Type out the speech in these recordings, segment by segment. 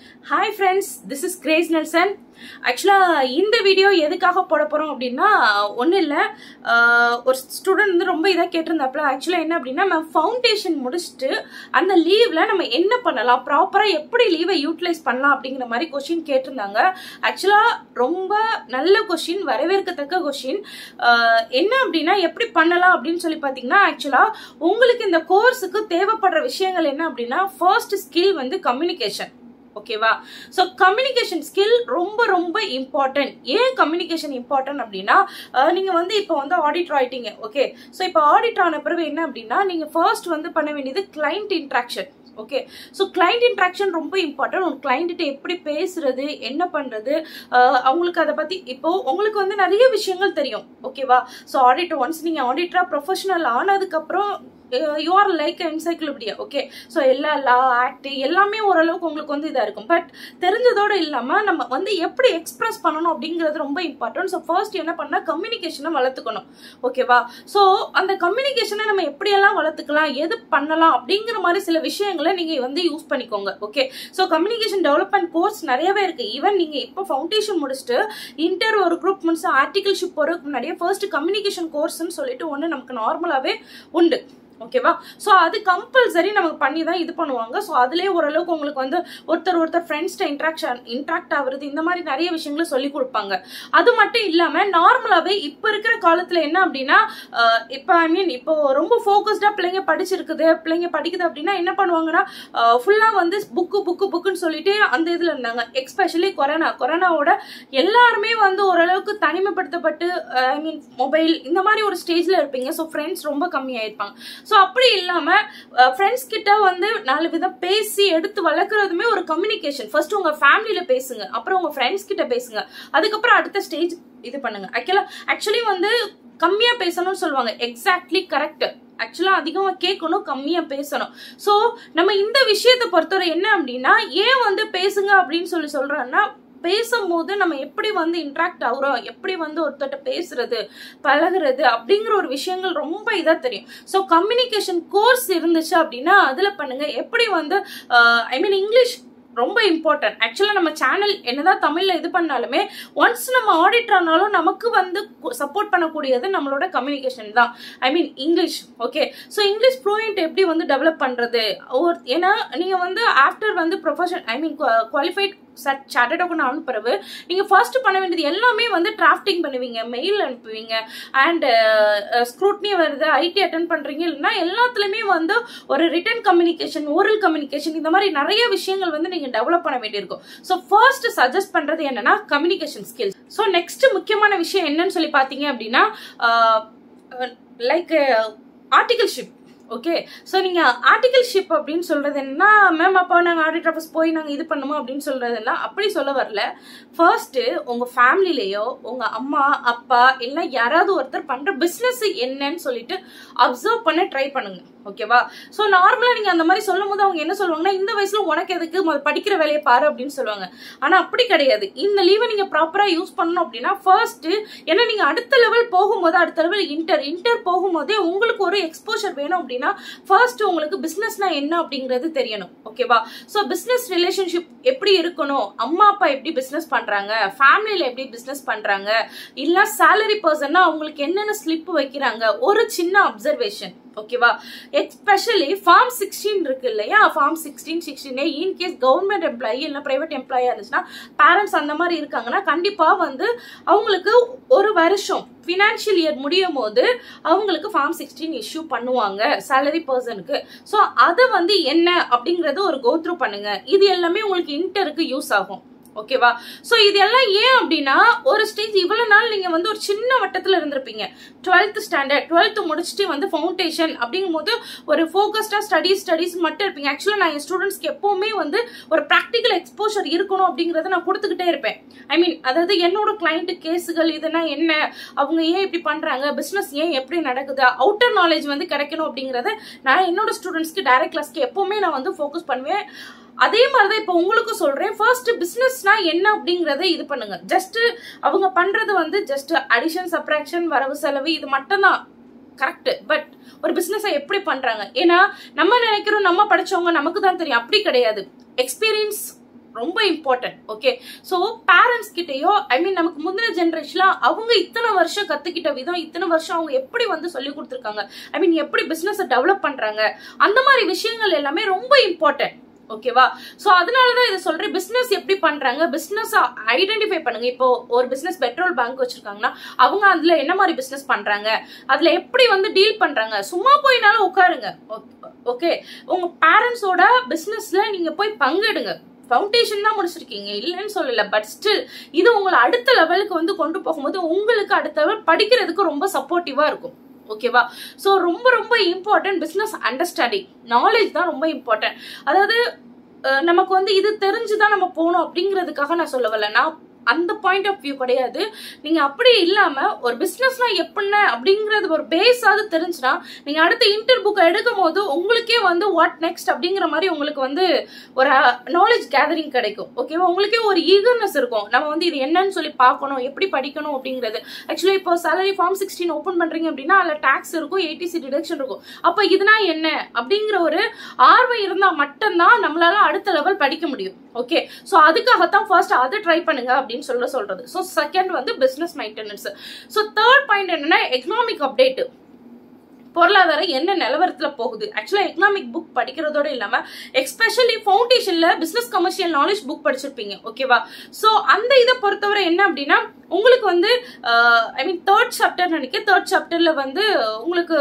hi friends this is Grace Nelson ஆக்சுவலாக இந்த video எதுக்காக போட போகிறோம் அப்படின்னா ஒன்றும் இல்லை ஒரு ஸ்டூடெண்ட் வந்து ரொம்ப இதாக கேட்டிருந்தாப்புல ஆக்சுவலாக என்ன அப்படின்னா நம்ம ஃபவுண்டேஷன் முடிச்சுட்டு அந்த லீவில் நம்ம என்ன பண்ணலாம் ப்ராப்பராக எப்படி லீவை யூட்டிலைஸ் பண்ணலாம் அப்படிங்கிற மாதிரி கொஷின் கேட்டிருந்தாங்க ஆக்சுவலாக ரொம்ப நல்ல கொஷின் வரவேற்கத்தக்க கொஷின் என்ன அப்படின்னா எப்படி பண்ணலாம் அப்படின்னு சொல்லி பார்த்தீங்கன்னா ஆக்சுவலாக உங்களுக்கு இந்த கோர்ஸுக்கு தேவைப்படுற விஷயங்கள் என்ன அப்படின்னா ஃபர்ஸ்ட் ஸ்கில் வந்து கம்யூனிகேஷன் ஓகேவா ஸோ கம்யூனிகேஷன் ஸ்கில் ரொம்ப ரொம்ப இம்பார்ட்டன்ட் ஏன் கம்யூனிகேஷன் இம்பார்ட்டன்ட் அப்படின்னா நீங்கள் வந்து இப்போ வந்து ஆடிட் ஆயிட்டீங்க ஓகே ஸோ இப்போ ஆடிட் ஆன பிறகு என்ன அப்படின்னா நீங்கள் ஃபர்ஸ்ட் வந்து பண்ண வேண்டியது client interaction okay so client interaction ரொம்ப இம்பார்ட்டன்ட் உங்க கிளைண்ட்டு எப்படி பேசுறது என்ன பண்றது அவங்களுக்கு அதை பத்தி இப்போ உங்களுக்கு வந்து நிறைய விஷயங்கள் தெரியும் ஓகேவா ஸோ ஆடிட் ஒன்ஸ் நீங்க ஆடிட்டரா ப்ரொஃபஷனல் ஆனதுக்கப்புறம் you are like encyclopedia okay so எல்லா லா ஆக்ட் எல்லாமே ஓரளவுக்கு உங்களுக்கு வந்து இதாக இருக்கும் பட் தெரிஞ்சதோடு இல்லாமல் நம்ம வந்து எப்படி எக்ஸ்பிரஸ் பண்ணணும் அப்படிங்கிறது ரொம்ப இம்பார்ட்டன்ட் ஸோ ஃபர்ஸ்ட் என்ன பண்ணால் கம்யூனிகேஷனை வளர்த்துக்கணும் ஓகேவா ஸோ அந்த கம்யூனிகேஷனை நம்ம எப்படியெல்லாம் வளர்த்துக்கலாம் எது பண்ணலாம் அப்படிங்கிற மாதிரி சில விஷயங்களை நீங்கள் வந்து யூஸ் பண்ணிக்கோங்க okay so communication development course நிறையவே இருக்கு ஈவன் நீங்கள் இப்போ ஃபவுண்டேஷன் முடிச்சுட்டு இன்டர் ஒரு குரூப் முடிச்சு ஆர்டிகல்ஷிப் போகிறதுக்கு முன்னாடியே ஃபர்ஸ்ட் கம்யூனிகேஷன் கோர்ஸ்னு சொல்லிட்டு ஒன்று நமக்கு நார்மலாகவே உண்டு ஓகேவா ஸோ அது கம்பல்சரி நமக்கு பண்ணி தான் இது பண்ணுவாங்க ஸோ அதுலேயே ஓரளவுக்கு உங்களுக்கு வந்து ஒருத்தர் ஒருத்தர் ஃப்ரெண்ட்ஸ்ட இன்ட்ராக்ஷன் இன்ட்ராக்ட் ஆகுறது இந்த மாதிரி நிறைய விஷயங்களை சொல்லி கொடுப்பாங்க அது மட்டும் இல்லாமல் நார்மலாகவே இப்போ இருக்கிற காலத்தில் என்ன அப்படின்னா இப்போ ஐ மீன் இப்போ ரொம்ப ஃபோக்கஸ்டாக பிள்ளைங்க படிச்சிருக்குது பிள்ளைங்க படிக்குது அப்படின்னா என்ன பண்ணுவாங்கன்னா ஃபுல்லாக வந்து புக்கு புக்கு புக்குன்னு சொல்லிட்டு அந்த இதில் இருந்தாங்க எக்ஸ்பெஷலி கொரோனா கொரோனாவோட எல்லாருமே வந்து ஓரளவுக்கு தனிமைப்படுத்தப்பட்டு ஐ மீன் மொபைல் இந்த மாதிரி ஒரு ஸ்டேஜில் இருப்பீங்க ஸோ ஃப்ரெண்ட்ஸ் ரொம்ப கம்மியாயிருப்பாங்க ஸோ அப்படி இல்லாமல் ஃப்ரெண்ட்ஸ் கிட்ட வந்து நாலு விதம் பேசி எடுத்து வளர்க்குறதுமே ஒரு கம்யூனிகேஷன் ஃபர்ஸ்ட் உங்க ஃபேமிலியில பேசுங்க அப்புறம் உங்க ஃப்ரெண்ட்ஸ் கிட்ட பேசுங்க அதுக்கப்புறம் அடுத்த ஸ்டேஜ் இது பண்ணுங்க ஆக்சுவலா ஆக்சுவலி வந்து கம்மியா பேசணும்னு சொல்லுவாங்க எக்ஸாக்ட்லி கரெக்ட் ஆக்சுவலா அதிகமா கேட்கணும் கம்மியா பேசணும் ஸோ நம்ம இந்த விஷயத்தை பொறுத்தவரை என்ன அப்படின்னா ஏன் வந்து பேசுங்க அப்படின்னு சொல்லி சொல்றோம்னா பேசும்போது நம்ம எப்படி வந்து இன்ட்ராக்ட் ஆகுறோம் எப்படி வந்து ஒருத்தட்ட பேசுறது பழகுறது அப்படிங்கிற ஒரு விஷயங்கள் ரொம்ப இதாக தெரியும் ஸோ கம்யூனிகேஷன் கோர்ஸ் இருந்துச்சு அப்படின்னா அதில் பண்ணுங்க எப்படி வந்து ஐ மீன் இங்கிலீஷ் ரொம்ப இம்பார்ட்டன்ட் ஆக்சுவலாக நம்ம சேனல் என்னதான் தமிழில் இது பண்ணாலுமே ஒன்ஸ் நம்ம ஆடிட் ஆனாலும் நமக்கு வந்து சப்போர்ட் பண்ணக்கூடியது நம்மளோட கம்யூனிகேஷன் தான் I mean English okay so English fluent எப்படி வந்து டெவலப் பண்ணுறது ஒரு ஏன்னா நீங்கள் வந்து ஆஃப்டர் வந்து profession I mean qualified chartered account ஆன பிறகு நீங்கள் ஃபர்ஸ்ட் பண்ண வேண்டியது எல்லாமே வந்து டிராஃப்டிங் பண்ணுவீங்க மெயில் அனுப்புவீங்க அண்ட் ஸ்க்ரூட்னி வருது ஐடி அட்டன் பண்ணுறீங்க இல்லைன்னா எல்லாத்துலேயுமே வந்து ஒரு ரிட்டன் கம்யூனிகேஷன் ஓரல் கம்யூனிகேஷன் இந்த மாதிரி நிறைய விஷயங்கள் வந்து நீங்கள் டெவலப் பண்ண வேண்டியிருக்கும் ஸோ ஃபர்ஸ்ட் சஜஸ்ட் பண்ணுறது என்னன்னா கம்யூனிகேஷன் ஸ்கில்ஸ் ஸோ நெக்ஸ்ட் முக்கியமான விஷயம் என்னன்னு சொல்லி பார்த்தீங்க அப்படின்னா லைக் ஆர்டிகல்ஷிப் ஓகே ஸோ நீங்கள் ஆர்டிகல்ஷிப் அப்படின்னு சொல்கிறது என்ன மேம் அப்போ நாங்கள் ஆடிட் ஆஃபீஸ் போய் நாங்கள் இது பண்ணுமோ அப்படின்னு சொல்கிறதெல்லாம் அப்படி சொல்ல வரல ஃபர்ஸ்ட்டு உங்கள் ஃபேமிலிலேயோ உங்கள் அம்மா அப்பா இல்லை யாராவது ஒருத்தர் பண்ணுற பிஸ்னஸ் என்னன்னு சொல்லிட்டு அப்சர்வ் பண்ண ட்ரை பண்ணுங்க ஓகேவா ஸோ நார்மலாக நீங்கள் அந்த மாதிரி சொல்லும் போது அவங்க என்ன சொல்லுவாங்கன்னா இந்த வயசுல உனக்கு எதுக்கு படிக்கிற வேலையை பாரு அப்படின்னு சொல்லுவாங்க ஆனால் அப்படி கிடையாது இந்த லீவை நீங்கள் ப்ராப்பராக யூஸ் பண்ணணும் அப்படின்னா ஃபர்ஸ்ட் ஏன்னா நீங்கள் அடுத்த லெவல் போகும்போது அடுத்த லெவல் இன்டர் இன்டர் போகும்போதே உங்களுக்கு ஒரு எக்ஸ்போஷர் வேணும் அப்படின்னா ஃபர்ஸ்ட் உங்களுக்கு பிஸ்னஸ்னா என்ன அப்படிங்கிறது தெரியணும் ஓகேவா ஸோ பிஸ்னஸ் ரிலேஷன்ஷிப் எப்படி இருக்கணும் அம்மா அப்பா எப்படி பிஸ்னஸ் பண்ணுறாங்க ஃபேமிலியில் எப்படி பிஸ்னஸ் பண்ணுறாங்க இல்லை சேலரி பர்சன்னா அவங்களுக்கு என்னென்ன ஸ்லிப் வைக்கிறாங்க ஒரு சின்ன அப்சர்வேஷன் ஓகேவா எஸ்பெஷலி ஃபார்ம் சிக்ஸ்டீன் இருக்கு இல்லையா form sixteen sixteen in case government employee இல்லை பிரைவேட் எம்ப்ளாயா இருந்துச்சுன்னா பேரண்ட்ஸ் அந்த மாதிரி இருக்காங்கன்னா கண்டிப்பாக வந்து அவங்களுக்கு ஒரு வருஷம் ஃபினான்ஷியல் இயர் முடியும் போது அவங்களுக்கு ஃபார்ம் சிக்ஸ்டீன் இஷ்யூ பண்ணுவாங்க சேலரி பர்சனுக்கு ஸோ அதை வந்து என்ன அப்படிங்கறத ஒரு கோத்ரூ பண்ணுங்க இது எல்லாமே உங்களுக்கு இன்டருக்கு யூஸ் ஆகும் ஓகேவா ஸோ இது எல்லாம் ஏன் அப்படின்னா ஒரு ஸ்டேஜ் இவ்வளோ நாள் நீங்கள் வந்து ஒரு சின்ன வட்டத்தில் இருந்திருப்பீங்க டுவெல்த் ஸ்டாண்டர்ட் டுவெல்த் முடிச்சுட்டு வந்து ஃபவுண்டேஷன் அப்படிங்கும் போது ஒரு ஃபோக்கஸ்டாக ஸ்டடீஸ் ஸ்டடீஸ் மட்டும் இருப்பீங்க ஆக்சுவலாக நான் என் ஸ்டூடெண்ட்ஸ்க்கு எப்போவுமே வந்து ஒரு ப்ராக்டிக்கல் எக்ஸ்போஷர் இருக்கணும் அப்படிங்கிறத நான் கொடுத்துக்கிட்டே இருப்பேன் ஐ மீன் அதாவது என்னோட கிளைண்ட் கேஸுகள் இதுனா என்ன அவங்க ஏன் இப்படி பண்ணுறாங்க பிஸ்னஸ் ஏன் எப்படி நடக்குது அவுட்டர் நாலேஜ் வந்து கிடைக்கணும் அப்படிங்கிறத நான் என்னோட ஸ்டூடெண்ட்ஸ்க்கு டைரக்ட் கிளாஸ்க்கு எப்போவுமே நான் வந்து ஃபோக்கஸ் பண்ணுவேன் அதே மாதிரி தான் இப்போ உங்களுக்கும் சொல்றேன் ஃபர்ஸ்ட் பிசினஸ்னா என்ன அப்படிங்கறத இது பண்ணுங்க ஜஸ்ட் அவங்க பண்றது வந்து ஜஸ்ட் அடிஷன் சப்ராக்ஷன் வரவு செலவு இது மட்டும்தான் கரெக்ட் பட் ஒரு பிசினஸை எப்படி பண்றாங்க ஏன்னா நம்ம நினைக்கிறோம் நம்ம படிச்சவங்க நமக்கு தான் தெரியும் அப்படி கிடையாது எக்ஸ்பீரியன்ஸ் ரொம்ப இம்பார்ட்டன்ட் ஓகே ஸோ பேரண்ட்ஸ் கிட்டயோ ஐ மீன் நமக்கு முந்தின ஜென்ரேஷன்ல அவங்க இத்தனை வருஷம் கத்துக்கிட்ட விதம் இத்தனை வருஷம் அவங்க எப்படி வந்து சொல்லி கொடுத்துருக்காங்க ஐ மீன் எப்படி பிசினஸ் டெவலப் பண்றாங்க அந்த மாதிரி விஷயங்கள் எல்லாமே ரொம்ப இம்பார்ட்டன்ட் ஓகேவா சோ அதனாலதான் இதை சொல்றேன் பிசினஸ் எப்படி பண்றாங்க பிசினஸ் ஐடென்டிஃபை பண்ணுங்க இப்போ ஒரு பிசினஸ் பெட்ரோல் பேங்க் வச்சிருக்காங்கன்னா அவங்க அதுல என்ன மாதிரி பிசினஸ் பண்றாங்க அதுல எப்படி வந்து டீல் பண்றாங்க சும்மா போயினாலும் உட்காருங்க ஓகே உங்க பேரண்ட்ஸோட பிசினஸ்ல நீங்க போய் பங்கெடுங்க ஃபவுண்டேஷன் தான் முடிச்சிருக்கீங்க இல்லைன்னு சொல்லல பட் ஸ்டில் இது உங்களை அடுத்த லெவலுக்கு வந்து கொண்டு போகும்போது உங்களுக்கு அடுத்த லெவல் படிக்கிறதுக்கு ரொம்ப சப்போர்ட்டிவா இருக்கும் ஓகேவா ஸோ ரொம்ப ரொம்ப இம்பார்ட்டன்ட் பிஸ்னஸ் அண்டர்ஸ்டாண்டிங் நாலேஜ் தான் ரொம்ப இம்பார்ட்டன்ட் அதாவது அஹ், நமக்கு வந்து இது தெரிஞ்சுதான் நம்ம போகணும் அப்படிங்கிறதுக்காக நான் சொல்ல வரல நான் அந்த பாயிண்ட் ஆஃப் வியூ கிடையாது நீங்க அப்படி இல்லாம ஒரு பிசினஸ்னா எப்படின்னு அப்படிங்கறது ஒரு பேஸாவது தெரிஞ்சுனா நீங்க அடுத்த இன்டர் புக்கை எடுக்கும் போது உங்களுக்கே வந்து வாட் நெக்ஸ்ட் அப்படிங்கிற மாதிரி உங்களுக்கு வந்து ஒரு நாலேஜ் கேதரிங் கிடைக்கும் ஓகேவா உங்களுக்கே ஒரு ஈகர்னஸ் இருக்கும் நம்ம வந்து இது என்னன்னு சொல்லி பார்க்கணும் எப்படி படிக்கணும் அப்படிங்கிறது ஆக்சுவலி இப்போ salary ஃபார்ம் சிக்ஸ்டீன் ஓப்பன் பண்றீங்க அப்படின்னா அதுல டாக்ஸ் இருக்கும் ஏடிசி டிடக்ஷன் இருக்கும் அப்ப இதுனா என்ன அப்படிங்கிற ஒரு ஆர்வம் இருந்தா மட்டும்தான் நம்மளால அடுத்த லெவல் படிக்க முடியும் ஓகே ஸோ அதுக்காகத்தான் ஃபர்ஸ்ட் அதை ட்ரை பண்ணுங்க அப்படின்னு சொல்ல சொல்றது ஸோ செகண்ட் வந்து business maintenance so third point என்னன்னா எக்கனாமிக் அப்டேட் பொருளாதாரம் என்ன நிலவரத்துல போகுது ஆக்சுவலா எக்கனாமிக் புக் படிக்கிறதோட இல்லாம எக்ஸ்பெஷலி ஃபவுண்டேஷன்ல பிசினஸ் கமர்ஷியல் நாலேஜ் புக் படிச்சிருப்பீங்க ஓகேவா சோ அந்த இதை பொறுத்தவரை என்ன அப்படின்னா உங்களுக்கு வந்து ஐ மீன் தேர்ட் சாப்டர் நினைக்க தேர்ட் சாப்டர்ல வந்து உங்களுக்கு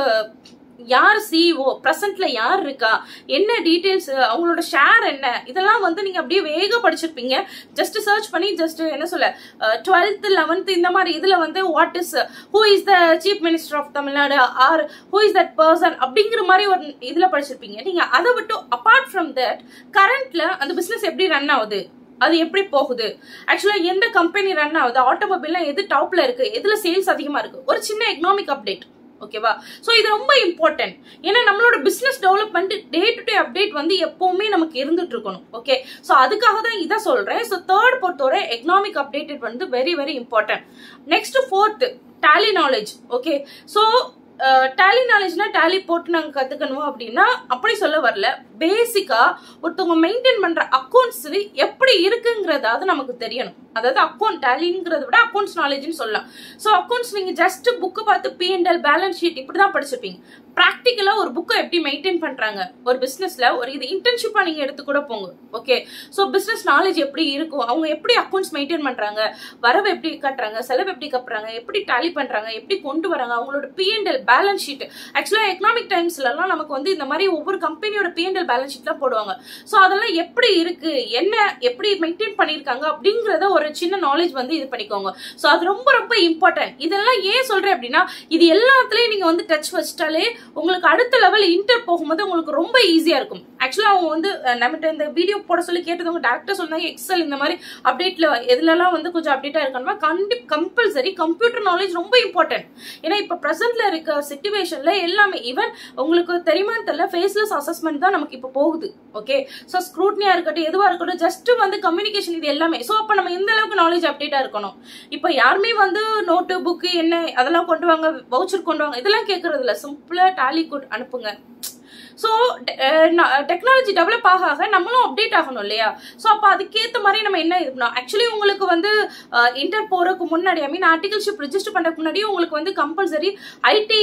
யார் சிஇஓ ப்ரெசென்ட்ல யார் இருக்கா என்ன டீடைல்ஸ் அவங்களோட ஷேர் என்ன இதெல்லாம் வந்து நீங்க அப்படியே வேக படிச்சிருப்பீங்க ஜஸ்ட் சர்ச் பண்ணி ஜஸ்ட் என்ன சொல்ல டுவெல்த் லெவன்த் இந்த மாதிரி இதுல வந்து what is who is the chief minister of Tamil Nadu or who is that person அப்படிங்கிற மாதிரி ஒரு இதுல படிச்சிருப்பீங்க நீங்க அதை விட்டு அப்பார்ட் ஃப்ரம் தட் கரண்ட்ல அந்த பிசினஸ் எப்படி ரன் ஆகுது அது எப்படி போகுது ஆக்சுவலா எந்த கம்பெனி ரன் ஆகுது ஆட்டோமொபைல்ல எது டாப்ல இருக்கு எதுல சேல்ஸ் அதிகமா இருக்கு ஒரு சின்ன எக்கனாமிக் அப்டேட் ஓகேவா சோ இது ரொம்ப இம்பார்ட்டன்ட் ஏன்னா நம்மளோட business development day to day update வந்து எப்பவுமே நமக்கு இருந்துட்டு இருக்கணும் ஓகே சோ அதுக்காக தான் இதை சொல்றேன் சோ தேர்ட் பொறுத்தவரை எக்கனாமிக் அப்டேட்டட் வந்து very very important next fourth tally knowledge okay so tally நாலேஜ்னா டேலி போட்டு நாங்க கத்துக்கணும் அப்படின்னா அப்படி சொல்ல வரல பேசிக்கா ஒருத்தவங்க மெயின்டைன் பண்ற அக்கௌண்ட்ஸ் எப்படி இருக்குங்கிறதாவது நமக்கு தெரியணும் அதாவது அக்கௌண்ட் டேலிங்கிறத விட அக்கௌண்ட்ஸ் நாலேஜ்னு சொல்லலாம் ஸோ அக்கௌண்ட்ஸ் நீங்க ஜஸ்ட் புக்கை பார்த்து பிஎன்எல் பேலன்ஸ் ஷீட் இப்படிதான் படிச்சிருப்பீங்க ப்ராக்டிக்கலா ஒரு புக்கை எப்படி மெயின்டைன் பண்றாங்க ஒரு பிசினஸ்ல ஒரு இது இன்டர்ன்ஷிப்பா நீங்க எடுத்து கூட போங்க ஓகே ஸோ பிசினஸ் நாலேஜ் எப்படி இருக்கும் அவங்க எப்படி அக்கௌண்ட்ஸ் மெயின்டைன் பண்றாங்க வரவு எப்படி கட்டுறாங்க செலவு எப்படி கட்டுறாங்க எப்படி டேலி பண்றாங்க எப்படி கொண்டு வராங்க அவங்களோட பிஎன்எல் பேலன்ஸ் ஷீட் ஆக்சுவலா எக்கனாமிக் டைம்ஸ்ல எல்லாம் நமக்கு வந்து இந்த மாதிரி ஒவ்வொரு கம்பெனியோட பிஎன்எல் பேலன்ஸ் ஷீட் தான் போடுவாங்க ஸோ அதெல்லாம் எப்படி இருக்கு என்ன எப்படி மெயின்டைன் பண்ணிருக்காங்க அப்படிங்கறத ஒரு சின்ன நாலேஜ் வந்து இது பண்ணிக்கோங்க ஸோ அது ரொம்ப ரொம்ப இம்பார்ட்டன்ட் இதெல்லாம் ஏன் சொல்றேன் அப்படின்னா இது எல்லாத்துலயும் நீங்க வந்து டச் வச்சிட்டாலே உங்களுக்கு அடுத்த லெவல் இன்டர் போகும்போது உங்களுக்கு ரொம்ப ஈஸியா இருக்கும் ஆக்சுவலா அவங்க வந்து அஹ், நம்மகிட்ட இந்த வீடியோ போட சொல்லி கேட்டவங்க டேரக்டர் சொன்னாங்க எக்ஸல் இந்த மாதிரி அப்டேட்ல எதுலலாம் வந்து கொஞ்சம் அப்டேட்டா இருக்கணுமா கண்டி கம்பல்சரி கம்ப்யூட்டர் நாலேஜ் ரொம்ப இம்பார்ட்டன்ட் ஏன்னா இப்ப பிரசன்ட்ல இருக்க சுச்சுவேஷன்ல எல்லாமே ஈவன் உங்களுக்கு தெரியுமான்னு தெரியல ஃபேஸ்லெஸ் அசஸ்மெண்ட் தான் நமக்கு இப்போ போகுது ஓகே ஸோ ஸ்க்ரூட்னியா இருக்கட்டும் எதுவா இருக்கட்டும் ஜஸ்ட் வந்து கம்யூனிகேஷன் இது எல்லாமே ஸோ அப்போ நம்ம எந்த அளவுக்கு நாலேஜ் அப்டேட்டா இருக்கணும் இப்போ யாருமே வந்து நோட்டு புக்கு என்ன அதெல்லாம் கொண்டு வாங்க வவுச்சர் கொண்டு வாங்க இதெல்லாம் கேட்கறது இல்ல சிம்பிளா டாலி கோட் அனுப்புங்க ஸோ டெக்னாலஜி டெவலப் ஆக ஆக நம்மளும் அப்டேட் ஆகணும் இல்லையா ஸோ அப்போ அதுக்கேற்ற மாதிரி நம்ம என்ன இருக்கணும் ஆக்சுவலி உங்களுக்கு வந்து இன்டர் போறதுக்கு முன்னாடி ஐ மீன் ஆர்டிகல்ஷிப் ரிஜிஸ்டர் பண்ணுறதுக்கு முன்னாடி உங்களுக்கு வந்து கம்பல்சரி ஐடி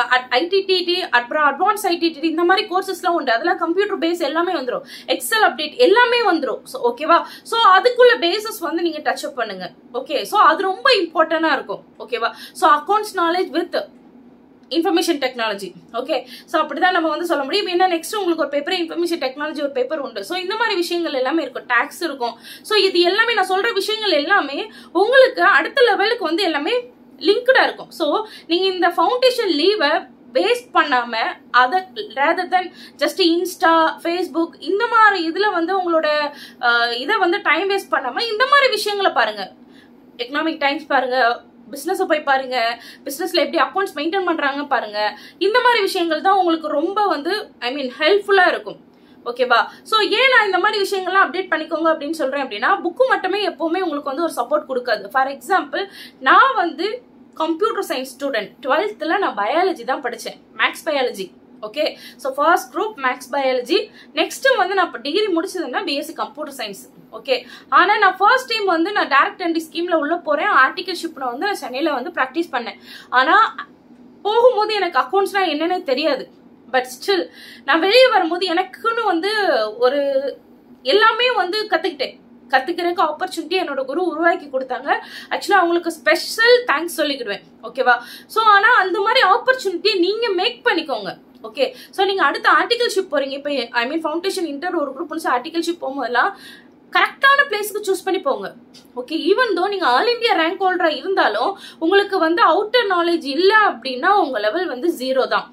ஐடிடிடி அப்புறம் அட்வான்ஸ் ஐடிடிடி இந்த மாதிரி கோர்சஸ்லாம் உண்டு அதெல்லாம் கம்ப்யூட்டர் பேஸ் எல்லாமே வந்துடும் எக்ஸல் அப்டேட் எல்லாமே வந்துடும் ஸோ ஓகேவா ஸோ அதுக்குள்ள பேசஸ் வந்து நீங்க டச் அப் பண்ணுங்க ஓகே ஸோ அது ரொம்ப இம்பார்ட்டண்டா இருக்கும் ஓகேவா so accounts knowledge with information technology okay so அப்படிதான் நம்ம வந்து சொல்ல முடியும் என்ன நெக்ஸ்ட் உங்களுக்கு ஒரு பேப்பர் இன்ஃபர்மேஷன் டெக்னாலஜி ஒரு பேப்பர் உண்டு ஸோ இந்த மாதிரி விஷயங்கள் எல்லாமே இருக்கும் டேக்ஸ் இருக்கும் ஸோ இது எல்லாமே நான் சொல்ற விஷயங்கள் எல்லாமே உங்களுக்கு அடுத்த லெவலுக்கு வந்து எல்லாமே லிங்க்டா இருக்கும் ஸோ நீங்க இந்த ஃபவுண்டேஷன் லீவை வேஸ்ட் பண்ணாம அதை rather then just Insta Facebook இந்த மாதிரி இதுல வந்து உங்களோட அஹ், இதை வந்து டைம் வேஸ்ட் பண்ணாம இந்த மாதிரி விஷயங்களை பாருங்க எக்கனாமிக் டைம்ஸ் பாருங்க பிசினஸ் போய் பாருங்க பிசினஸ்ல எப்படி அக்கௌண்ட்ஸ் மெயின்டைன் பண்றாங்க பாருங்க இந்த மாதிரி விஷயங்கள் தான் உங்களுக்கு ரொம்ப வந்து ஐ மீன் ஹெல்ப்ஃபுல்லா இருக்கும் ஓகேவா ஸோ ஏன் நான் இந்த மாதிரி விஷயங்கள்லாம் அப்டேட் பண்ணிக்கோங்க அப்படின்னு சொல்றேன் அப்படின்னா புக்கு மட்டுமே எப்பவுமே உங்களுக்கு வந்து ஒரு சப்போர்ட் கொடுக்காது ஃபார் எக்ஸாம்பிள் நான் வந்து கம்ப்யூட்டர் சயின்ஸ் ஸ்டூடெண்ட் டுவெல்த்தில் நான் பயாலஜி தான் படித்தேன் maths biology okay so first group maths biology next வந்து நான் இப்போ டிகிரி முடிச்சதுன்னா பிஎஸ்சி கம்ப்யூட்டர் சயின்ஸ் ஓகே ஆனா நான் ஃபர்ஸ்ட் டைம் வந்து நான் டைரக்ட் என்ட்ரி ஸ்கீம்ல உள்ள போறேன் ஆர்டிகல்ஷிப் நான் வந்து நான் சென்னையில வந்து ப்ராக்டிஸ் பண்ணேன் ஆனா போகும்போது எனக்கு அக்கௌண்ட்ஸ்னா என்னன்னு தெரியாது பட் ஸ்டில் நான் வெளியே வரும்போது எனக்குன்னு வந்து ஒரு எல்லாமே வந்து கத்துக்கிட்டேன் கத்துக்கிறதுக்கு ஆப்பர்ச்சுனிட்டி என்னோட குரு உருவாக்கி கொடுத்தாங்க ஆக்சுவலா அவங்களுக்கு ஸ்பெஷல் தேங்க்ஸ் சொல்லிக்கிடுவேன் ஓகேவா ஸோ ஆனா அந்த மாதிரி ஆப்பர்ச்சுனிட்டியை நீங்க மேக் பண்ணிக்கோங்க ஓகே ஸோ நீங்க அடுத்த ஆர்டிகல்ஷிப் போறீங்க இப்போ ஐ மீன் ஃபவுண்டேஷன் இன்டர் ஒரு குரூப் முடிச்சு ஆர்டிகல்ஷிப் போகும்போதெல்லாம் கரெக்டான பிளேஸ்க்கு சூஸ் பண்ணி போங்க ஓகே ஈவன் தோ நீங்க ஆல் இந்தியா ரேங்க் ஹோல்டரா இருந்தாலும் உங்களுக்கு வந்து அவுட்டர் நாலேஜ் இல்ல அப்படின்னா உங்க லெவல் வந்து ஜீரோ தான்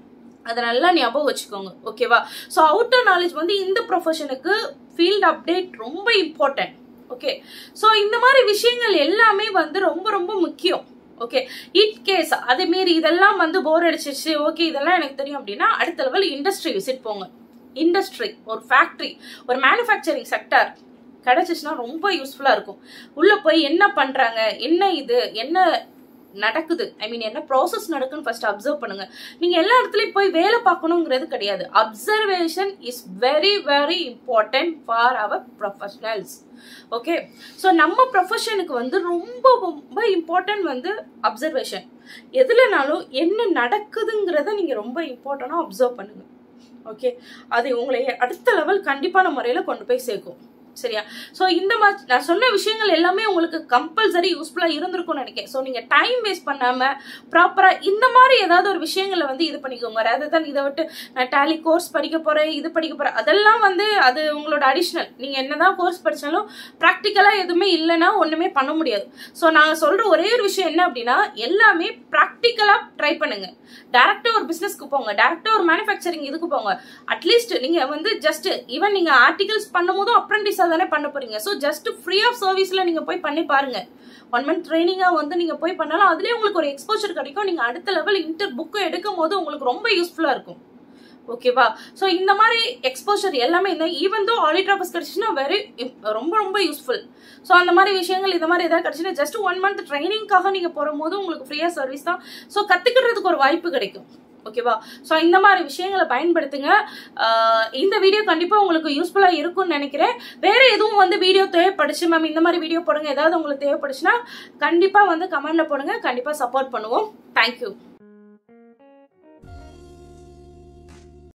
அதை நல்லா ஞாபகம் வச்சுக்கோங்க ஓகேவா ஸோ அவுட்டர் நாலேஜ் வந்து இந்த ப்ரொஃபஷனுக்கு ஃபீல்ட் அப்டேட் ரொம்ப இம்பார்ட்டன்ட் ஓகே ஸோ இந்த மாதிரி விஷயங்கள் எல்லாமே வந்து ரொம்ப ரொம்ப முக்கியம் ஓகே இட் கேஸ் அதே மாரி இதெல்லாம் வந்து போர் அடிச்சிச்சு ஓகே இதெல்லாம் எனக்கு தெரியும் அப்படின்னா அடுத்த லெவல் இண்டஸ்ட்ரி விசிட் போங்க இண்டஸ்ட்ரி ஒரு ஃபேக்ட்ரி ஒரு மேனுஃபேக்சரிங் செக்டர் கிடைச்சிச்சுன்னா ரொம்ப யூஸ்ஃபுல்லா இருக்கும் உள்ள போய் என்ன பண்றாங்க என்ன இது என்ன நடக்குது ஐ மீன் என்ன ப்ராசஸ் நடக்குன்னு ஃபர்ஸ்ட் அப்சர்வ் பண்ணுங்க நீங்க எல்லா இடத்துலயும் போய் வேலை பார்க்கணுங்கிறது கிடையாது observation is very very important for our professionals okay so நம்ம ப்ரொஃபஷனுக்கு வந்து ரொம்ப ரொம்ப இம்பார்ட்டன்ட் வந்து அப்சர்வேஷன் எதுலனாலும் என்ன நடக்குதுங்கிறத நீங்க ரொம்ப இம்பார்ட்டண்டாக அப்சர்வ் பண்ணுங்க ஓகே அது உங்களை அடுத்த லெவல் கண்டிப்பான முறையில் கொண்டு போய் சேர்க்கும் சரியா ஸோ இந்த மாதிரி நான் சொன்ன விஷயங்கள் எல்லாமே உங்களுக்கு கம்பல்சரி யூஸ்ஃபுல்லாக இருந்திருக்கும்னு நினைக்கிறேன் ஸோ நீங்கள் டைம் வேஸ்ட் பண்ணாமல் ப்ராப்பராக இந்த மாதிரி ஏதாவது ஒரு விஷயங்களை வந்து இது பண்ணிக்கோங்க ரேதர் தான் இதை விட்டு நான் டேலி கோர்ஸ் படிக்க போகிறேன் இது படிக்க போகிறேன் அதெல்லாம் வந்து அது உங்களோட அடிஷ்னல் நீங்கள் என்னதான் கோர்ஸ் படித்தாலும் ப்ராக்டிக்கலாக எதுவுமே இல்லைன்னா ஒன்றுமே பண்ண முடியாது ஸோ நான் சொல்கிற ஒரே ஒரு விஷயம் என்ன அப்படின்னா எல்லாமே ப்ராக்டிக்கலாக ட்ரை பண்ணுங்க டேரக்டாக ஒரு பிஸ்னஸ்க்கு போங்க டேரக்டாக ஒரு மேனுஃபேக்சரிங் இதுக்கு போங்க அட்லீஸ்ட் நீங்கள் வந்து ஜஸ்ட் ஈவன் நீங்கள் ஆர்டிகல்ஸ் பண்ணும்போதும் அப்ரண்டிஸாக தானே பண்ண போறீங்க ஸோ ஜஸ்ட் ஃப்ரீ ஆஃப் சர்வீஸில் நீங்கள் போய் பண்ணி பாருங்க ஒன் மந்த் ட்ரைனிங்காக வந்து நீங்கள் போய் பண்ணாலும் அதுலேயே உங்களுக்கு ஒரு எக்ஸ்போஜர் கிடைக்கும் நீங்கள் அடுத்த லெவல் இன்டர் புக்கு எடுக்கும் போது உங்களுக்கு ரொம்ப யூஸ்ஃபுல்லாக இருக்கும் ஓகேவா ஸோ இந்த மாதிரி எக்ஸ்போஷர் எல்லாமே இந்த even though audit office கிடச்சுன்னா very ரொம்ப ரொம்ப யூஸ்ஃபுல் ஸோ அந்த மாதிரி விஷயங்கள் இந்த மாதிரி ஏதாவது கிடச்சுன்னா ஜஸ்ட் ஒன் மந்த் ட்ரைனிங்காக நீங்கள் போகும்போது உங்களுக்கு ஃப்ரீயாக சர்வீஸ் தான் ஸோ கற்றுக்கிறதுக்கு ஒரு வாய்ப்பு கிடைக்கும் ஓகேவா ஸோ இந்த மாதிரி விஷயங்களை பயன்படுத்துங்க இந்த வீடியோ கண்டிப்பாக உங்களுக்கு யூஸ்ஃபுல்லாக இருக்கும்னு நினைக்கிறேன் வேற எதுவும் வந்து வீடியோ தேவைப்படுச்சு மேம் இந்த மாதிரி வீடியோ போடுங்க ஏதாவது உங்களுக்கு தேவைப்படுச்சுன்னா கண்டிப்பாக வந்து கமெண்ட்ல போடுங்க கண்டிப்பாக சப்போர்ட் பண்ணுவோம் தேங்க்யூ